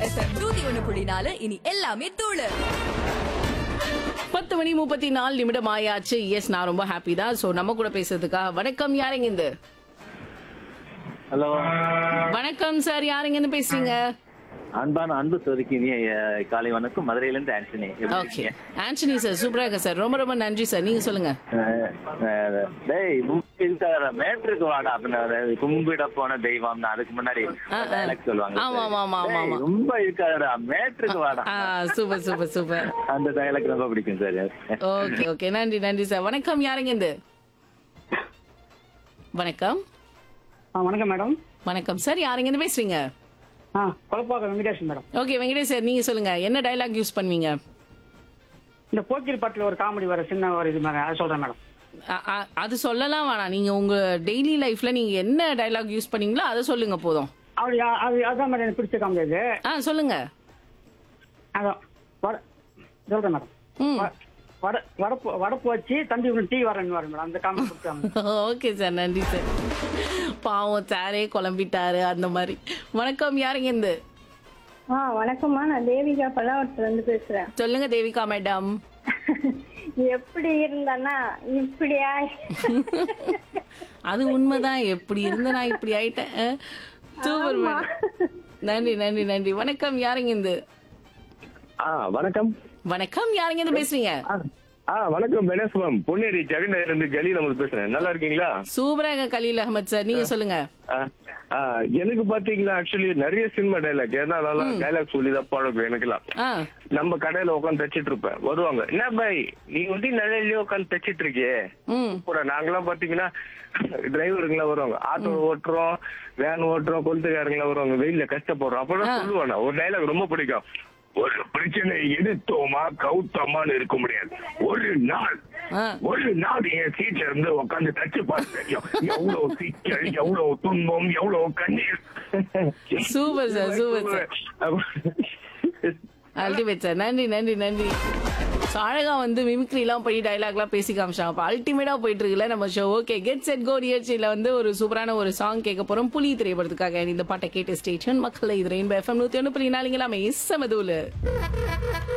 FM நூத்தி ஒண்ணு புள்ளி நாலு இனி எல்லாமே தூளு பத்து மணி முப்பத்தி நாலு நிமிடம் ஆயாச்சு எஸ் நான் ரொம்ப ஹாப்பி தான் சோ நம்ம கூட பேசுறதுக்கா வணக்கம் யாருங்க இந்த ஹலோ வணக்கம் சார் யாருங்க இருந்து பேசுறீங்க அன்பான அன்பு சோதிக்கு இனிய அஹ், காலை வணக்கம் மதுரையில இருந்து ஆண்டனி எப்படி ஓகே இருக்கீங்க? ஆண்டனி சார் சூப்பரா இருக்கேன் சார் ரொம்ப ரொம்ப நன்றி சார் நீங்க சொல்லுங்க அஹ், அஹ், டேய் முக்கிய மேட்ருக்கு வாடா அப்படின்னு கும்பிட போன தெய்வம் அதுக்கு முன்னாடி ஆ, ஆ. டைலாக் சொல்லுவாங்க ஆமா, ஆமா, ஆமா, ஆமா, டேய், ஆமா. ரொம்ப இருக்காதடா மேட்ருக்கு வாடா ஆ சூப்பர் சூப்பர் சூப்பர் அந்த டைலாக் ரொம்ப பிடிக்கும் சார் ஓகே ஓகே நன்றி நன்றி சார் வணக்கம் யாருங்க இந்த வணக்கம் ஆ வணக்கம் மேடம் வணக்கம் சார் யாருங்க இருந்து பேசுறீங்க ஆ Kolappakkam Venkatesan madam okay Venkatesh sir நீங்க சொல்லுங்க என்ன டயலாக் யூஸ் பண்ணுவீங்க இந்த போக்கிரி பாட்டில் ஒரு காமெடி வர சின்ன ஒரு இது மேடம் அதை சொல்றேன் மேடம் அ- அ- அது சொல்லலாம் வேணாம் நீங்க உங்க டெய்லி லைஃப்ல நீங்க என்ன டயலாக் யூஸ் பண்ணீங்களோ அதை சொல்லுங்க போதும் அப்படி அ- அது அதுதான் மேடம் எனக்கு பிடிச்ச காமெடி அது ஆ சொல்லுங்க அதான் வட சொல்றேன் மேடம் ம் வ- வட வடப்பு வடப்பு வச்சு தம்பி ஒன்று டீ வரேன்னு வரும் மேடம் அந்த காமெடி பிடிச்சாங்க ஓகே சார் நன்றி சார் பாவம் சாரே குழம்பிட்டாரு அந்த மாதிரி வணக்கம் யாருங்க இந்த ஆ வணக்கம்மா நான் தேவிகா பல்லாவரத்துல இருந்து பேசுறேன் சொல்லுங்க தேவிகா மேடம் எப்படி இருந்தனா இப்படியா அது உண்மைதான் எப்படி இருந்த நான் இப்படி ஆயிட்டேன் அஹ், சூப்பர் மேடம் நன்றி நன்றி நன்றி வணக்கம் யாருங்க இந்த ஆ வணக்கம் வணக்கம் யாருங்க இந்த பேசுறீங்க ஆ, ஆ வணக்கம் பெனஸ்வம் பொன்னேரி ஜெகநாயர் இருந்து கலீல் அமர் பேசுறேன் நல்லா இருக்கீங்களா சூப்பராக கலீல் அகமத் சார் நீங்க சொல்லுங்க ஆ, ஆ, எனக்கு பாத்தீங்கன்னா ஆக்சுவலி நிறைய சினிமா டைலாக் ஏன்னா அதெல்லாம் டைலாக் சொல்லி தான் பழக்கம் எனக்குலாம் ஆ நம்ம கடையில உட்காந்து தச்சிட்டு இருப்பேன் வருவாங்க என்ன பாய் நீ வந்து நிலையிலயே உட்காந்து தச்சிட்டு இருக்கியே ம் கூட நாங்கெல்லாம் பாத்தீங்கன்னா டிரைவருங்களாம் வருவாங்க ஆட்டோ ஓட்டுறோம் வேன் ஓட்டுறோம் கொளுத்துக்காரங்களாம் வருவாங்க வெயில்ல கஷ்டப்படுறோம் அப்பதான் சொல்லுவேன் நான். ஒரு டைலாக் ரொம்ப பிடிக்கும் ஒரு பிரச்சனை எடுத்தோமா கவுத்தோமான்னு இருக்க முடியாது ஒரு நாள் ஆ ஒரு நாள் என் சீட்ல இருந்து உட்காந்து தச்சு பார்த்து தெரியும் எவ்வளவு சிக்கல் எவ்வளவு துன்பம் எவ்வளவு கண்ணீர் super sir super sir ultimate sir நன்றி நன்றி நன்றி ஸோ அழகா வந்து மிமிக்ரிலாம் பண்ணி டைலாக்லாம் பேசி காமிச்சாங்க அப்போ அல்டிமேட்டாக போயிட்டு இருக்குல்ல நம்ம show okay get set go நிகழ்ச்சியில் வந்து ஒரு சூப்பரான ஒரு சாங் கேட்க போகிறோம் புலி திரைப்படத்துக்காக இந்த பாட்டை கேட்டு ஸ்டேஷன் மக்களை இது ரெயின்போ எஃப்எம் நூற்றி ஒன்று புள்ளி நாலுங்களாமே இசமதுல